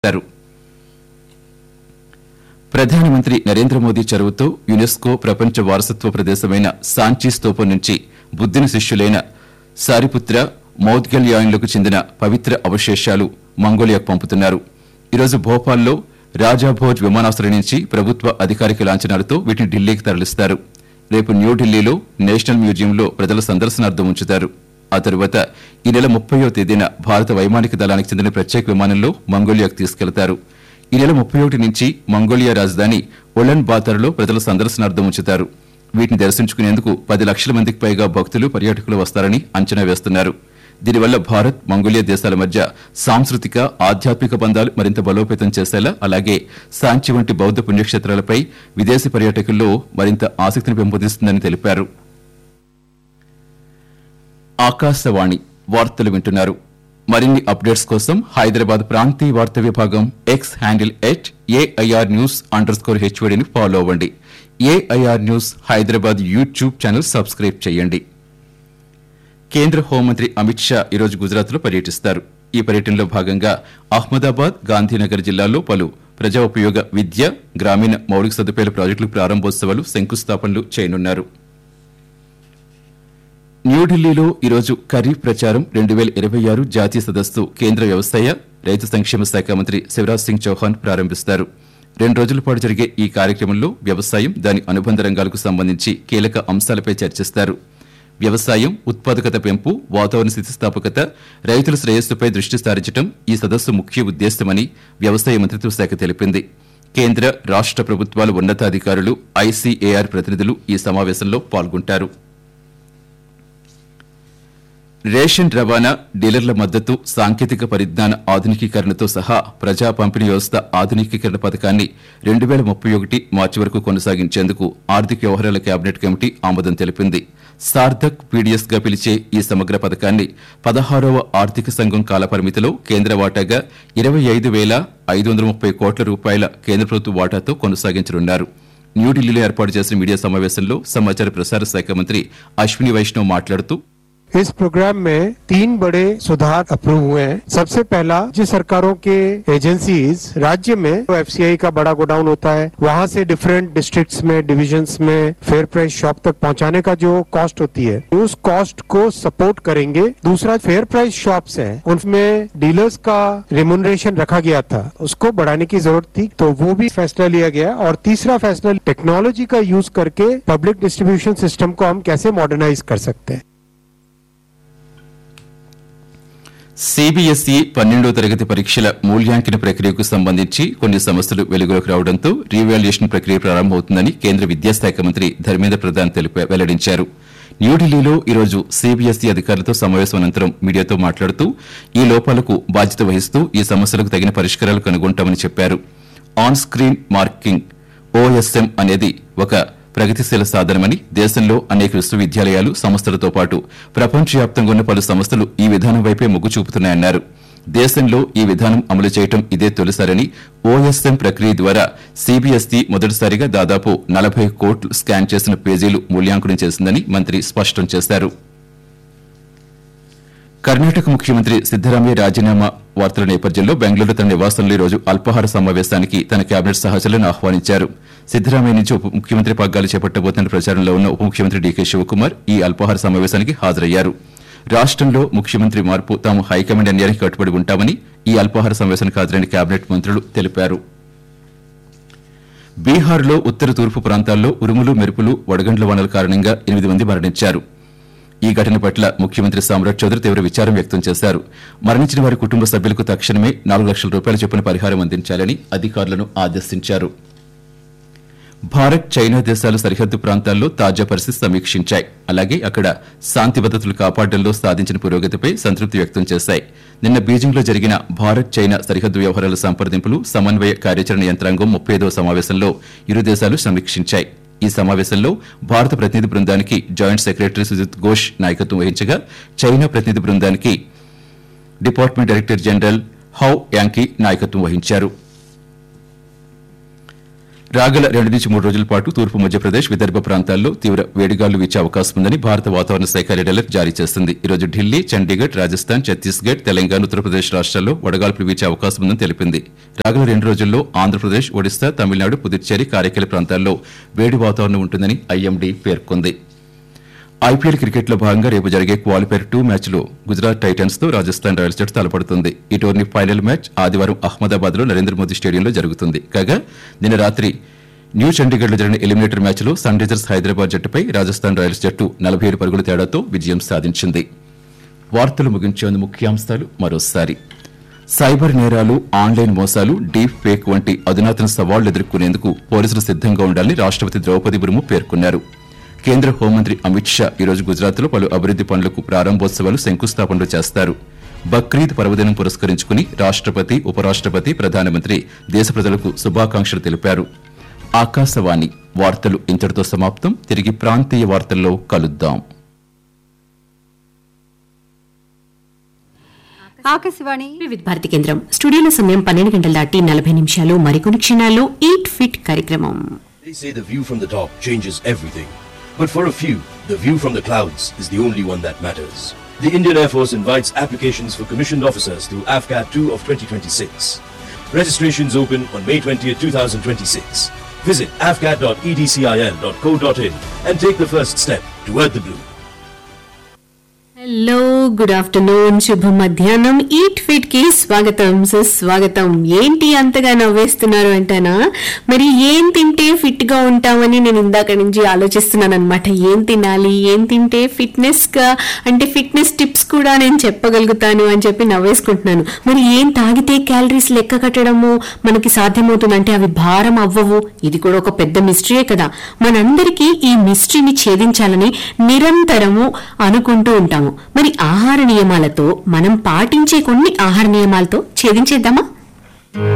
చేశారు ప్రధానమంత్రి నరేంద్ర మోదీ చొరవతో యునెస్కో ప్రపంచ వారసత్వ ప్రదేశమైన సాంచీ స్తూపం నుంచి బుద్ధిని శిష్యులైన సారిపుత్ర మౌద్గల్యాయన్లకు చెందిన పవిత్ర అవశేషాలు మంగోలియాకు పంపుతున్నారు ఈరోజు భోపాల్లో రాజాభోజ్ విమానాశ్రయం నుంచి ప్రభుత్వ అధికారిక లాంఛనాలతో వీటిని ఢిల్లీకి తరలిస్తారు రేపు న్యూఢిల్లీలో నేషనల్ మ్యూజియంలో ప్రజల సందర్శనార్థం ఉంచుతారు ఆ తరువాత ఈ నెల ముప్పయో తేదీన భారత వైమానిక దళానికి చెందిన ప్రత్యేక విమానంలో మంగోలియాకు తీసుకెళ్తారు ఈ నెల ముప్పై ఒకటి నుంచి మంగోలియా రాజధాని ఒలన్ బాతర్లో ప్రజల సందర్శనార్థం ఉంచుతారు వీటిని దర్శించుకునేందుకు పది లక్షల మందికి పైగా భక్తులు పర్యాటకులు వస్తారని అంచనా వేస్తున్నారు దీనివల్ల భారత్ మంగోలియా దేశాల మధ్య సాంస్కృతిక ఆధ్యాత్మిక బంధాలు మరింత బలోపేతం చేసేలా అలాగే సాంచి వంటి బౌద్ధ పుణ్యక్షేత్రాలపై విదేశీ పర్యాటకుల్లో మరింత ఆసక్తిని పెంపొందిస్తుందని తెలిపారు ఆకాశవాణి వార్తలు వింటున్నారు మరిన్ని అప్డేట్స్ కోసం హైదరాబాద్ ప్రాంతీయ వార్తా విభాగం X handle at AIR news under score హెచ్వడిని ఫాలో అవ్వండి AIR news Hyderabad YouTube channel subscribe చేయండి కేంద్ర హోంమంత్రి అమిత్ షా ఈరోజు గుజరాత్లో పర్యటిస్తారు ఈ పర్యటనలో భాగంగా అహ్మదాబాద్ గాంధీనగర్ జిల్లాల్లో పలు ప్రజా ఉపయోగ విద్య గ్రామీణ మౌలిక సదుపాయాల ప్రాజెక్టుల ప్రారంభోత్సవాలు శంకుస్థాపనలు చేయనున్నారు న్యూఢిల్లీలో ఈరోజు ఖరీఫ్ ప్రచారం రెండు వేల ఇరవై ఆరు జాతీయ సదస్సు కేంద్ర వ్యవసాయ రైతు సంక్షేమ శాఖ మంత్రి శివరాజ్ సింగ్ చౌహాన్ ప్రారంభిస్తారు రెండు రోజుల పాటు జరిగే ఈ కార్యక్రమంలో వ్యవసాయం దాని అనుబంధ రంగాలకు సంబంధించి కీలక అంశాలపై చర్చిస్తారు వ్యవసాయం ఉత్పాదకత పెంపు వాతావరణ స్థితిస్థాపకత రైతుల శ్రేయస్సుపై దృష్టి సారించడం ఈ సదస్సు ముఖ్య ఉద్దేశమని వ్యవసాయ మంత్రిత్వ శాఖ తెలిపింది కేంద్ర రాష్ట ప్రభుత్వాల ఉన్నతాధికారులు ఐసీఏఆర్ ప్రతినిధులు ఈ సమావేశంలో పాల్గొంటారు రేషన్ రవాణా డీలర్ల మద్దతు సాంకేతిక పరిజ్ఞాన ఆధునికీకరణతో సహా ప్రజా పంపిణీ వ్యవస్థ ఆధునికీకరణ పథకాన్ని రెండు వేల ముప్పై ఒకటి మార్చి వరకు కొనసాగించేందుకు ఆర్థిక వ్యవహారాల కేబినెట్ కమిటీ ఆమోదం తెలిపింది సార్థక్ పీడీఎస్ గా పిలిచే ఈ సమగ్ర పథకాన్ని పదహారవ ఆర్థిక సంఘం కాలపరిమితిలో కేంద్ర వాటాగా ఇరవై ఐదు వేల ఐదు వందల ముప్పై కోట్ల రూపాయల కేంద్ర ప్రభుత్వ వాటాతో కొనసాగించనున్నారు న్యూఢిల్లీలో ఏర్పాటు చేసిన మీడియా సమావేశంలో సమాచార ప్రసార శాఖ మంత్రి అశ్విని వైష్ణవ్ మాట్లాడుతూ इस प्रोग्राम में तीन बड़े सुधार अप्रूव हुए हैं सबसे पहला राज्य सरकारों के एजेंसीज राज्य में एफसीआई का बड़ा गोडाउन होता है वहां से डिफरेंट डिस्ट्रिक्ट्स में डिविजन्स में फेयर प्राइस शॉप तक पहुंचाने का जो कॉस्ट होती है उस कॉस्ट को सपोर्ट करेंगे दूसरा फेयर प्राइस शॉप्स हैं उनमें डीलर्स का रिमुनरेशन रखा गया था उसको बढ़ाने की जरूरत थी तो वो भी फैसला लिया गया और तीसरा फैसला टेक्नोलॉजी का यूज करके पब्लिक डिस्ट्रीब्यूशन सिस्टम को हम कैसे मॉडर्नाइज कर सकते हैं సిబిఎస్ఈ పన్నెండో తరగతి పరీక్షల మూల్యాంకన ప్రక్రియకు సంబంధించి కొన్ని సమస్యలు వెలుగులోకి రావడంతో రీవాల్యుయేషన్ ప్రక్రియ ప్రారంభమవుతుందని కేంద్ర విద్యాశాఖ మంత్రి ధర్మేంద్ర ప్రధాన్ తెలిపా వెల్లడించారు న్యూఢిల్లీలో ఈరోజు సిబిఎస్ఈ అధికారులతో సమావేశం అనంతరం మీడియాతో మాట్లాడుతూ ఈ లోపాలకు బాధ్యత వహిస్తూ ఈ సమస్యలకు తగిన పరిష్కారాలు కనుగొంటామని చెప్పారు ఆన్ స్క్రీన్ మార్కింగ్ ఓఎస్ఎం అనేది ఒక ప్రగతిశీల సాధనమని దేశంలో అనేక విశ్వవిద్యాలయాలు సంస్థలతో పాటు ప్రపంచవ్యాప్తంగా ఉన్న పలు సంస్థలు ఈ విధానం వైపే మొగ్గు చూపుతున్నాయన్నారు దేశంలో ఈ విధానం అమలు చేయడం ఇదే తొలిసారని ఓఎస్ఎం ప్రక్రియ ద్వారా సిబిఎస్ఈ మొదటిసారిగా దాదాపు నలభై కోట్లు స్కాన్ చేసిన పేజీలు మూల్యాంకనం చేసిందని మంత్రి స్పష్టం చేశారు కర్ణాటక ముఖ్యమంత్రి సిద్దరామయ్య రాజీనామా వార్తల నేపథ్యంలో బెంగళూరు తన నివాసంలో ఈ రోజు అల్పాహార సమావేశానికి తన కేబినెట్ సహచరులను ఆహ్వానించారు సిద్దరామయ్య నుంచి ఉప ముఖ్యమంత్రి పగ్గాలు చేపట్టబోతున్న ప్రచారంలో ఉన్న ఉప ముఖ్యమంత్రి డీకే శివకుమార్ ఈ అల్పాహార సమావేశానికి హాజరయ్యారు రాష్టంలో ముఖ్యమంత్రి మార్పు తాము హైకమాండ్ అన్యాయానికి కట్టుబడి ఉంటామని ఈ అల్పాహార సమావేశానికి హాజరైన కేబినెట్ మంత్రులు తెలిపారు బీహార్లో ఉత్తర తూర్పు ప్రాంతాల్లో ఉరుములు మెరుపులు వడగండ్ల వానల కారణంగా ఎనిమిది మంది మరణించారు ఈ ఘటన పట్ల ముఖ్యమంత్రి సామ్రాట్ చౌదరి తీవ్ర విచారం వ్యక్తం చేశారు మరణించిన వారి కుటుంబ సభ్యులకు తక్షణమే నాలుగు లక్షల రూపాయల చొప్పున పరిహారం అందించాలని అధికారులను ఆదేశించారు భారత్ చైనా దేశాలు సరిహద్దు ప్రాంతాల్లో తాజా పరిస్థితి సమీక్షించాయి అలాగే అక్కడ శాంతి భద్రతలు కాపాడడంలో సాధించిన పురోగతిపై సంతృప్తి వ్యక్తం చేశాయి నిన్న బీజింగ్లో జరిగిన భారత్ చైనా సరిహద్దు వ్యవహారాల సంప్రదింపులు సమన్వయ కార్యాచరణ యంత్రాంగం ముప్పై సమావేశంలో ఇరు దేశాలు సమీక్షించాయి ఈ సమావేశంలో భారత ప్రతినిధి బృందానికి జాయింట్ సెక్రటరీ సుజిత్ ఘోష్ నాయకత్వం వహించగా చైనా ప్రతినిధి బృందానికి department director general Hou Yanqi నాయకత్వం వహించారు రాగల రెండు నుంచి మూడు రోజుల పాటు తూర్పు మధ్యప్రదేశ్ విదర్భ ప్రాంతాల్లో తీవ్ర వేడిగాలు వీచే అవకాశం ఉందని భారత వాతావరణ శాఖ రెడ్ అలర్ట్ జారీ చేసింది ఈ రోజు ఢిల్లీ చండీగఢ్ రాజస్థాన్ ఛత్తీస్గఢ్ తెలంగాణ ఉత్తరప్రదేశ్ రాష్ట్రాల్లో వడగాల్పులు వీచే అవకాశం ఉందని తెలిపింది రాగల రెండు రోజుల్లో ఆంధ్రప్రదేశ్ ఒడిశా తమిళనాడు పుదుచ్చేరి కారైకల ప్రాంతాల్లో వేడి వాతావరణం ఉంటుందని ఐఎండీ పేర్కొంది ఐపీఎల్ క్రికెట్ లో భాగంగా రేపు జరిగే క్వాలిఫైర్ టూ మ్యాచ్ లో గుజరాత్ టైటన్స్ తో రాజస్థాన్ రాయల్స్ జట్టు తలపడుతుంది ఈ టోర్నీ ఫైనల్ మ్యాచ్ ఆదివారం అహ్మదాబాద్ లో నరేంద్ర మోదీ స్టేడియంలో జరుగుతుంది కాగా నిన్న రాత్రి న్యూ చండీగఢ్ లో జరిగిన ఎలిమినేటర్ మ్యాచ్ లో సన్ రైజర్స్ హైదరాబాద్ జట్టుపై రాజస్థాన్ రాయల్స్ జట్టు నలభై ఏడు పరుగుల తేడాతో విజయం సాధించింది వార్తలు ముగించేందు ముఖ్యాంశాలు మరోసారి సైబర్ నేరాలు ఆన్లైన్ మోసాలు డీప్ ఫేక్ వంటి అధునాతన సవాళ్లు ఎదుర్కొనేందుకు పోలీసులు సిద్దంగా ఉండాలని రాష్ట్రపతి ద్రౌపది ముర్ము పేర్కొన్నారు కేంద్ర హోంమంత్రి అమిత్ షా ఈరోజు గుజరాత్లో పలు అభివృద్ది పనులకు ప్రారంభోత్సవాలు శంకుస్థాపనలు చేస్తారు బక్రీద్ పర్వదినం పురస్కరించుకుని రాష్ట్రపతి ఉపరాష్ట్రపతి ప్రధానమంత్రి దేశ ప్రజలకు శుభాకాంక్షలు తెలిపారు ఆకాశవాణి వార్తలు ఇంతటితో సమాప్తం తిరిగి ప్రాంతీయ వార్తల్లో కలుద్దాం ఆకాశవాణి వివిధ భారతి కేంద్రం స్టూడియోలో సమయం పన్నెండు గంటల దాటి నలభై నిమిషాలు మరికొన్ని క్షణాల్లో ఈట్ ఫిట్ కార్యక్రమం They say the view from the top changes everything. But for a few, the view from the clouds is the only one that matters. The Indian Air Force invites applications for commissioned officers through AFCAT 2 of 2026. Registrations open on May 20th, 2026. Visit afcat.edcil.co.in and take the first step toward the blue. Hello good afternoon శుభ మధ్యాహ్నం eat fit కి స్వాగతం సుస్వాగతం ఏంటి అంతగా నవ్వేస్తున్నారు అంటానా మరి ఏం తింటే ఫిట్ గా ఉంటామని నేను ఇందాక నుంచి ఆలోచిస్తున్నాను అనమాట ఏం తినాలి ఏం తింటే ఫిట్నెస్ గా అంటే ఫిట్నెస్ టిప్స్ కూడా నేను చెప్పగలుగుతాను అని చెప్పి నవ్వేసుకుంటున్నాను మరి ఏం తాగితే క్యాలరీస్ లెక్క కట్టడము మనకి సాధ్యమవుతుంది అంటే అవి భారం అవ్వవు ఇది కూడా ఒక పెద్ద మిస్టరీయే కదా మనందరికీ ఈ మిస్టరీని ఛేదించాలని నిరంతరము అనుకుంటూ ఉంటాము మరి ఆహార నియమాలతో మనం పాటించే కొన్ని ఆహార నియమాలతో ఛేదించేద్దామా